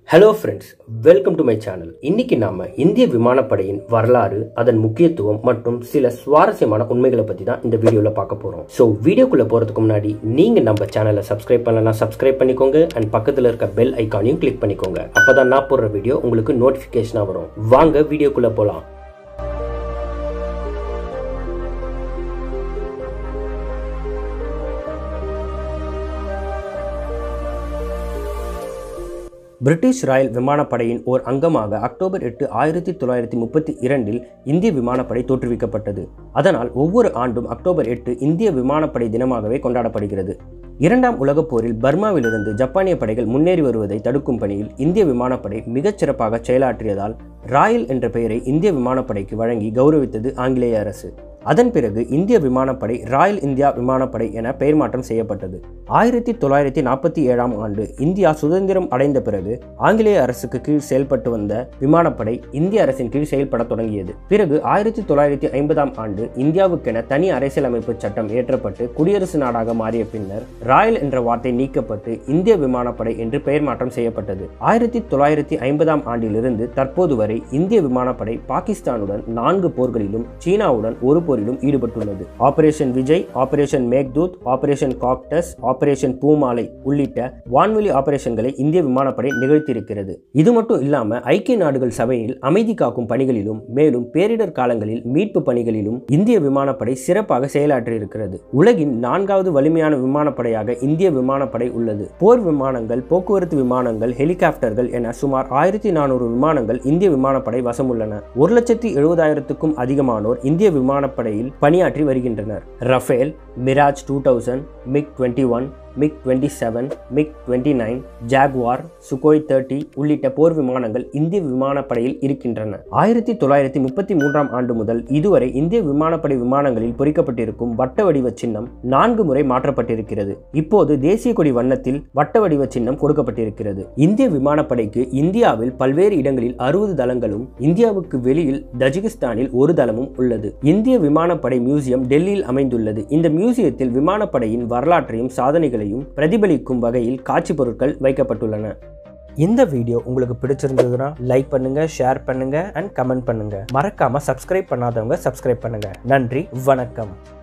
hello friends welcome to my channel இன்னைக்கு நாம இந்திய விமானப்படையின் வரலாறு அதன் முக்கியத்துவம் மற்றும் சில சுவாரஸ்யமான உண்மைகளை பத்தி தான் இந்த வீடியோல பார்க்க போறோம் ஸோ வீடியோக்குள்ள போறதுக்கு முன்னாடி நீங்க நம்ம சேனலை சப்ஸ்கிரைப் பண்ணலனா சப்ஸ்கிரைப் பண்ணிக்கோங்க அண்ட் பக்கத்துல இருக்க பெல் ஐக்கானையும் கிளிக் பண்ணிக்கோங்க அப்பதான் நான் போடுற வீடியோ உங்களுக்கு நோட்டிபிகேஷனா வரும் வாங்க வீடியோக்குள்ள போலாம் பிரிட்டிஷ் ராயல் விமானப்படையின் ஓர் அங்கமாக அக்டோபர் எட்டு ஆயிரத்தி தொள்ளாயிரத்தி முப்பத்தி இரண்டில் இந்திய விமானப்படை தோற்றுவிக்கப்பட்டது அதனால் ஒவ்வொரு ஆண்டும் அக்டோபர் எட்டு இந்திய விமானப்படை தினமாகவே கொண்டாடப்படுகிறது இரண்டாம் உலகப் போரில் பர்மாவிலிருந்து ஜப்பானிய படைகள் முன்னேறி வருவதை தடுக்கும் பணியில் இந்திய விமானப்படை மிகச் சிறப்பாக செயலாற்றியதால் ராயல் என்ற பெயரை இந்திய விமானப்படைக்கு வழங்கி கௌரவித்தது ஆங்கிலேய அரசு அதன் பிறகு இந்திய விமானப்படை ராயல் இந்தியா விமானப்படை என பெயர் மாற்றம் செய்யப்பட்டது ஆயிரத்தி தொள்ளாயிரத்தி நாற்பத்தி ஏழாம் ஆண்டு இந்தியா சுதந்திரம் அடைந்த பிறகு ஆங்கிலேய அரசுக்கு கீழ் செயல்பட்டு வந்த விமானப்படை இந்திய அரசின் கீழ் செயல்பட தொடங்கியது பிறகு ஆயிரத்தி தொள்ளாயிரத்தி ஐம்பதாம் ஆண்டு இந்தியாவுக்கென தனி அரசியலமைப்பு சட்டம் இயற்றப்பட்டு குடியரசு நாடாக மாறிய பின்னர் ராயல் என்ற வார்த்தை நீக்கப்பட்டு இந்திய விமானப்படை என்று பெயர் மாற்றம் செய்யப்பட்டது ஆயிரத்தி தொள்ளாயிரத்தி ஐம்பதாம் ஆண்டிலிருந்து தற்போது வரை இந்திய விமானப்படை பாகிஸ்தானுடன் நான்கு போர்களிலும் சீனாவுடன் ஒரு போரிலும் ஈடுபட்டுள்ளது operation Vijay operation Meghdoot operation cactus operation Poomalai உள்ளிட்ட வான்வெளி ஆபரேஷன்களை இந்திய விமானப்படை நிகழ்த்தியிருக்கிறது இது மட்டும் இல்லாம ஐக்கிய நாடுகள் சபையில் அமைதி காக்கும் பணிகளிலும் மேலும் பேரிடர் காலங்களில் மீட்பு பணிகளிலும் இந்திய விமானப்படை சிறப்பாக செயலாற்றியிருக்கிறது உலகின் நான்காவது வலிமையான விமானப்படையாக இந்திய விமானப்படை உள்ளது போர் விமானங்கள் போக்குவரத்து விமானங்கள் ஹெலிகாப்டர்கள் என சுமார் ஆயிரத்தி நானூறு விமானங்கள் இந்திய விமானப்படை வசம் உள்ளன ஒரு லட்சத்தி எழுபதாயிரத்துக்கும் அதிகமானோர் இந்திய விமானப்படையில் பணியாற்றி வருகின்றனர் Rafale Mirage two thousand MiG twenty one MiG twenty seven MiG twenty nine Jaguar Sukhoi thirty உள்ளிட்ட போர் விமானங்கள் இந்திய விமானப்படையில் இருக்கின்றன ஆயிரத்தி தொள்ளாயிரத்தி முப்பத்தி மூன்றாம் ஆண்டு முதல் இதுவரை இந்திய விமானப்படை விமானங்களில் பொறிக்கப்பட்டிருக்கும் வட்ட வடிவ சின்னம் நான்கு முறை மாற்றப்பட்டிருக்கிறது இப்போது தேசிய கொடி வண்ணத்தில் வட்ட வடிவ சின்னம் கொடுக்கப்பட்டிருக்கிறது இந்திய விமானப்படைக்கு இந்தியாவில் பல்வேறு இடங்களில் அறுபது தளங்களும் இந்தியாவுக்கு வெளியில் தஜிகிஸ்தானில் ஒரு தளமும் உள்ளது இந்திய விமானப்படை மியூசியம் டெல்லியில் அமைந்துள்ளது இந்த மியூசியத்தில் விமானப்படையின் வரலாற்றையும் சாதனைகளையும் பிரதிபலிக்கும் வகையில் காட்சி பொருட்கள் வைக்கப்பட்டுள்ளன இந்த வீடியோ உங்களுக்கு பிடிச்சிருந்ததுன்னா லைக் பண்ணுங்க ஷேர் பண்ணுங்க அண்ட் கமெண்ட் பண்ணுங்க மறக்காம சப்ஸ்கிரைப் பண்ணாதவங்க சப்ஸ்கிரைப் பண்ணுங்க நன்றி வணக்கம்